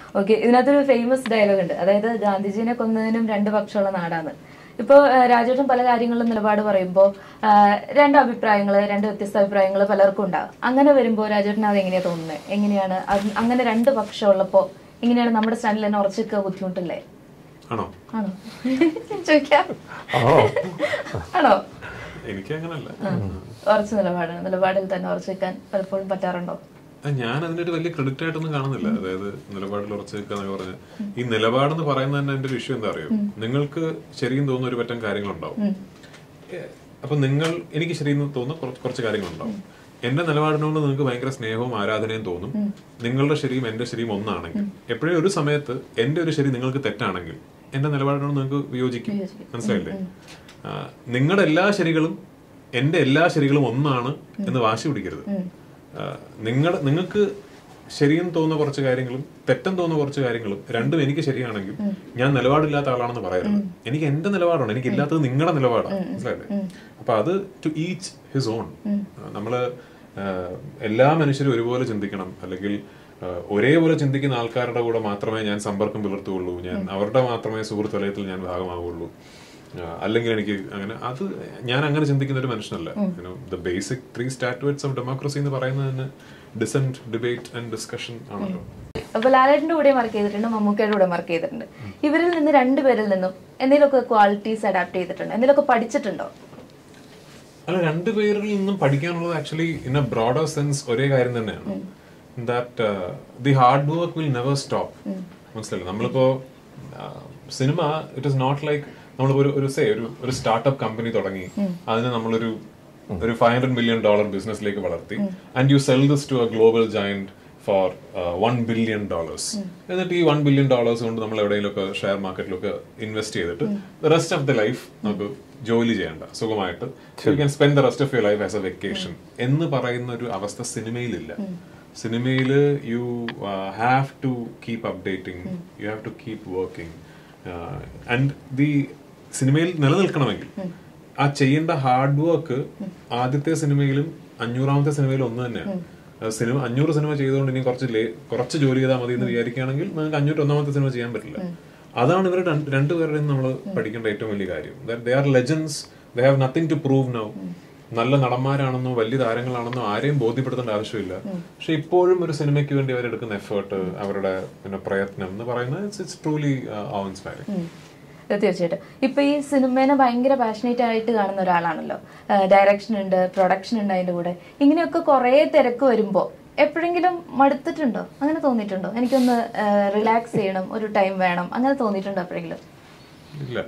okay ഇതിനകത്തൊരു famous dialogue ഉണ്ട് അതായത് ഗാന്ധിജീനെ കൊന്നതിനും രണ്ട് പക്ഷമുള്ള നാടാണ് ഇപ്പോൾ രാജേട്ടൻ പല കാര്യങ്ങളിലും നിലപാട് പറയുമ്പോൾ രണ്ട് അഭിപ്രായങ്ങൾ രണ്ട് വ്യത്യസ്ത അഭിപ്രായങ്ങൾ പലർക്കും ഉണ്ടാകും അങ്ങനെ വരുമ്പോൾ രാജേട്ടൻ അത് എങ്ങനെയാ തോന്നുന്നത് എങ്ങനെയാണ് അത് അങ്ങനെ രണ്ട് പക്ഷമുള്ളപ്പോൾ എങ്ങനെയാണ് നമ്മുടെ സ്റ്റാൻഡിൽ തന്നെ ഉറച്ചു നിൽക്കുക ബുദ്ധിമുട്ടല്ലേ ആണോ ആണോ ചോദിക്കാം ആണോ ആണോ എനിക്ക് അങ്ങനല്ല ഉറച്ച നിലപാടാണ് നിലപാടിൽ തന്നെ ഉറച്ചു നിൽക്കാൻ പലപ്പോഴും പറ്റാറുണ്ടോ ഞാൻ അതിന്റെ ഒരു വലിയ ക്രെഡിറ്റ് ആയിട്ടൊന്നും കാണുന്നില്ല അതായത് നിലപാടിൽ ഉറച്ചു നിൽക്കുക എന്നൊക്കെ പറഞ്ഞ ഈ നിലപാടെന്ന് പറയുന്നത് തന്നെ എന്റെ ഒരു ഇഷ്യൂ എന്താ അറിയോ നിങ്ങൾക്ക് ശരിയും തോന്നുന്ന ഒരു പറ്റം കാര്യങ്ങളുണ്ടാവും ഏ, അപ്പൊ നിങ്ങൾ എനിക്ക് ശരിയെന്ന് തോന്നുന്ന കുറച്ച് കുറച്ച് കാര്യങ്ങളുണ്ടാവും എന്റെ നിലപാടിനോട് നിങ്ങൾക്ക് ഭയങ്കര സ്നേഹവും ആരാധനയും തോന്നും നിങ്ങളുടെ ശരിയും എന്റെ ശരിയും ഒന്നാണെങ്കിൽ എപ്പോഴും ഒരു സമയത്ത് എന്റെ ഒരു ശരി നിങ്ങൾക്ക് തെറ്റാണെങ്കിൽ എന്റെ നിലപാടിനോട് നിങ്ങൾക്ക് വിയോജിക്കും മനസ്സിലായില്ലേ ആ, നിങ്ങളുടെ എല്ലാ ശരികളും എന്റെ എല്ലാ ശരികളും ഒന്നാണ് എന്ന് വാശി പിടിക്കരുത് നിങ്ങൾ നിങ്ങൾക്ക് ശരിയെന്ന് തോന്നുന്ന കുറച്ച് കാര്യങ്ങളും തെറ്റെന്ന് തോന്നുന്ന കുറച്ച് കാര്യങ്ങളും രണ്ടും എനിക്ക് ശരിയാണെങ്കിൽ ഞാൻ നിലപാടില്ലാത്ത ആളാണെന്ന് പറയരുത് എനിക്ക് എന്റെ നിലപാടാണ് എനിക്ക് ഇല്ലാത്തത് നിങ്ങളുടെ നിലപാടാണ് മനസ്സിലായില്ലേ അപ്പൊ അത് ടു ഈച്ച് ഹിസ് ഓൺ നമ്മള് ആ, എല്ലാ മനുഷ്യരും ഒരുപോലെ ചിന്തിക്കണം അല്ലെങ്കിൽ ആ, ഒരേപോലെ ചിന്തിക്കുന്ന ആൾക്കാരുടെ കൂടെ മാത്രമേ ഞാൻ സമ്പർക്കം പുലർത്തുകയുള്ളൂ ഞാൻ അവരുടെ മാത്രമേ സുഹൃത്ത് വലയത്തിൽ ഞാൻ ഭാഗമാവുള്ളൂ ആ, അല്ലെങ്കിൽ എനിക്ക് അങ്ങനെ അത് ഞാൻ അങ്ങനെ ചിന്തിക്കുന്ന ഒരു മനുഷ്യനല്ല the basic three statutes of democracy എന്ന് പറയുന്നത് തന്നെ ഡിസെന്റ് ഡിബേറ്റ് ആൻഡ് ഡിസ്കഷൻ ആണല്ലോ അപ്പൊ ലാലേട്ടന്റെ കൂടെ മാർക്ക് ചെയ്തിട്ടുണ്ട് മമ്മൂക്കയുടെ കൂടെ മാർക്ക് ചെയ്തിട്ടുണ്ട് ഇവരിൽ നിന്ന് രണ്ടുപേരിൽ നിന്നും എന്തെങ്കിലുമൊക്കെ ക്വാളിറ്റീസ് അഡാപ്റ്റ് ചെയ്തിട്ടുണ്ടോ എന്തെങ്കിലുമൊക്കെ പഠിച്ചിട്ടുണ്ടോ അല്ല രണ്ടുപേരിൽ നിന്നും പഠിക്കാനുള്ളത് actually in a broader sense ഒരേ കാര്യം തന്നെയാണ് that the hard work will never stop മനസ്സിലല്ലേ നമ്മളിപ്പോ cinema it is not like നമ്മളിപ്പോ ഒരു ഒരു സേ ഒരു ഒരു സ്റ്റാർട്ടപ്പ് കമ്പനി തുടങ്ങി അതിന് നമ്മളൊരു ഒരു ഫൈവ് ഹൺഡ്രഡ് മില്യൺ ഡോളർ ബിസിനസ്സിലേക്ക് വളർത്തി and you sell this to a global giant for one billion dollars എന്നിട്ട് ഈ വൺ ബില്യൺ ഡോളേഴ്സ് കൊണ്ട് നമ്മൾ എവിടെയെങ്കിലുമൊക്കെ ഷെയർ മാർക്കറ്റിലൊക്കെ ഇൻവെസ്റ്റ് ചെയ്തിട്ട് റെസ്റ്റ് ഓഫ് ദ ലൈഫ് നമുക്ക് ജോലി ചെയ്യേണ്ട സുഖമായിട്ട് you can spend the rest of your life as a vacation എന്ന് പറയുന്ന ഒരു അവസ്ഥ സിനിമയിലില്ല സിനിമയിൽ you have to keep updating you have to keep working and the സിനിമയിൽ നിലനിൽക്കണമെങ്കിൽ ആ ചെയ്യേണ്ട ഹാർഡ് വർക്ക് ആദ്യത്തെ സിനിമയിലും അഞ്ഞൂറാമത്തെ സിനിമയിലും ഒന്ന് തന്നെയാണ് അത് സിനിമ അഞ്ഞൂറ് സിനിമ ചെയ്തുകൊണ്ട് ഇനി കുറച്ച് ലേ- കുറച്ച് ജോലി ചെയ്താൽ മതി എന്ന് വിചാരിക്കുകയാണെങ്കിൽ നിങ്ങൾക്ക് അഞ്ഞൂറ്റി ഒന്നാമത്തെ സിനിമ ചെയ്യാൻ പറ്റില്ല അതാണ് ഇവർ രണ്ടുപേരുടെയും നമ്മൾ പഠിക്കേണ്ട ഏറ്റവും വലിയ കാര്യം they are legends they have nothing to prove now നല്ല നടന്മാരാണെന്നോ വലിയ താരങ്ങളാണെന്നോ ആരെയും ബോധ്യപ്പെടുത്തേണ്ട ആവശ്യമില്ല പക്ഷെ ഇപ്പോഴും ഒരു സിനിമയ്ക്ക് വേണ്ടി അവരെടുക്കുന്ന എഫേർട്ട് അവരുടെ പിന്നെ പ്രയത്നം എന്ന് പറയുന്നത് ഇറ്റ്സ് ട്രൂലി ഓ ഇൻസ്പയറിംഗ് ഇത് തീർച്ചയായിട്ടും ഇപ്പൊ ഈ സിനിമേനെ ഭയങ്കര പാഷനേറ്റ് ആയിട്ട് കാണുന്ന ഒരാളാണല്ലോ ഡയറക്ഷൻ ഉണ്ട് പ്രൊഡക്ഷൻ ഉണ്ട് അതിന്റെ കൂടെ ഇങ്ങനെയൊക്കെ കുറെ തിരക്ക് വരുമ്പോ എപ്പോഴെങ്കിലും മടുത്തിട്ടുണ്ടോ അങ്ങനെ തോന്നിയിട്ടുണ്ടോ എനിക്കൊന്ന് റിലാക്സ് ചെയ്യണം ഒരു ടൈം വേണം അങ്ങനെ തോന്നിയിട്ടുണ്ടോ എപ്പോഴെങ്കിലും ഇല്ല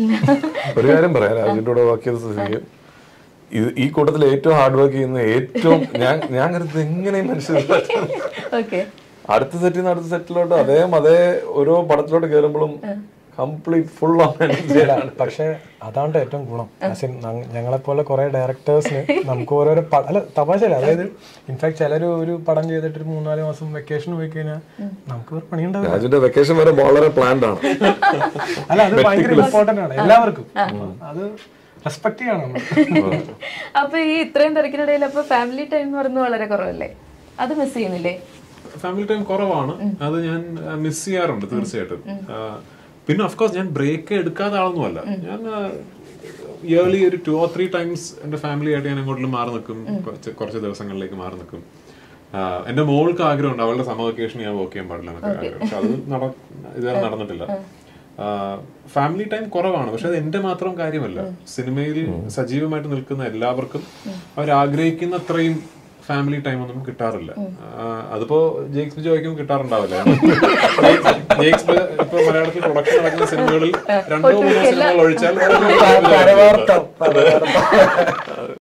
ഒരു കാര്യം പറയാം രാജുവിന്റെ കൂടെ വർക്ക് ചെയ്ത സ്ഥിതിക്ക് ഇത് ഈ കൂട്ടത്തിൽ ഏറ്റവും ഹാർഡ് വർക്ക് ചെയ്യുന്ന ഏറ്റവും ഞാൻ ഞാൻ കരുതുന്നത് എങ്ങനെ ഈ മനുഷ്യർ ഓക്കെ അടുത്ത സെറ്റിൽ നിന്ന് അടുത്ത സെറ്റിലോട്ട് അദ്ദേഹം അതേ ഓരോ പടത്തിലോട്ട് കയറുമ്പോഴും കംപ്ലീറ്റ് ഫുൾ ഓൺ എനർജിയിലാണ് പക്ഷെ അതാണ് ഏറ്റവും ഗുണം ഞങ്ങളെ പോലെ കുറെ ഡയറക്ടേഴ്സിന് നമുക്ക് ഓരോരോ പ- അല്ല തമാശല്ല അതായത് ഇൻഫാക്ട് ചിലര് ഒരു പടം ചെയ്തിട്ട് ഒരു മൂന്നാല് മാസം വെക്കേഷൻ പോയി കഴിഞ്ഞാൽ നമുക്ക് ഒരു പണിയുണ്ടാവില്ല രാജുവിന്റെ വെക്കേഷൻ വരെ വളരെ പ്ലാൻഡ് ആണ് അല്ല അത് ഭയങ്കര ഇമ്പോർട്ടന്റ് ആണ് എല്ലാവർക്കും അത് റെസ്പെക്ട് ചെയ്യണം നമ്മൾ അപ്പൊ ഈ ഇത്രയും തിരക്കിനിടയിൽ അപ്പൊ ഫാമിലി ടൈം എന്ന് പറയുന്നത് വളരെ കുറവല്ലേ അത് മിസ് ചെയ്യുന്നില്ലേ ഫാമിലി ടൈം കുറവാണ് അത് ഞാൻ മിസ് ചെയ്യാറുണ്ട് തീർച്ചയായിട്ടും ആ, പിന്നെ ഓഫ് കോഴ്സ് ഞാൻ ബ്രേക്ക് എടുക്കാത്ത ആളൊന്നുമല്ല ഞാൻ ഇയർലി ഒരു ടു ഓർ ത്രീ ടൈംസ് എന്റെ ഫാമിലി ആയിട്ട് ഞാൻ എങ്ങോട്ടും മാറി നിൽക്കും കുറച്ച് കുറച്ച് ദിവസങ്ങളിലേക്ക് മാറി നിൽക്കും ആ, എന്റെ മോൾക്ക് ആഗ്രഹമുണ്ട് അവളുടെ സമ വെക്കേഷൻ ഞാൻ വർക്ക് ചെയ്യാൻ പാടില്ല എന്നൊക്കെ ആഗ്രഹം പക്ഷെ അത് നട ഇതുവരെ നടന്നിട്ടില്ല ഫാമിലി ടൈം കുറവാണ് പക്ഷെ അത് എന്റെ മാത്രം കാര്യമല്ല സിനിമയിൽ സജീവമായിട്ട് നിൽക്കുന്ന എല്ലാവർക്കും അവർ ആഗ്രഹിക്കുന്ന അത്രയും ഫാമിലി ടൈം ഒന്നും കിട്ടാറില്ല ആ, അതിപ്പോ ജെയ്ക്സ് ജോയ്ക്കും കിട്ടാറുണ്ടാവില്ല ജെയ്ക്സ് ഇപ്പൊ മലയാളത്തിൽ പ്രൊഡക്ഷൻ നടക്കുന്ന സിനിമകളിൽ രണ്ടോ മൂന്നോ സിനിമകൾ ഒഴിച്ചാൽ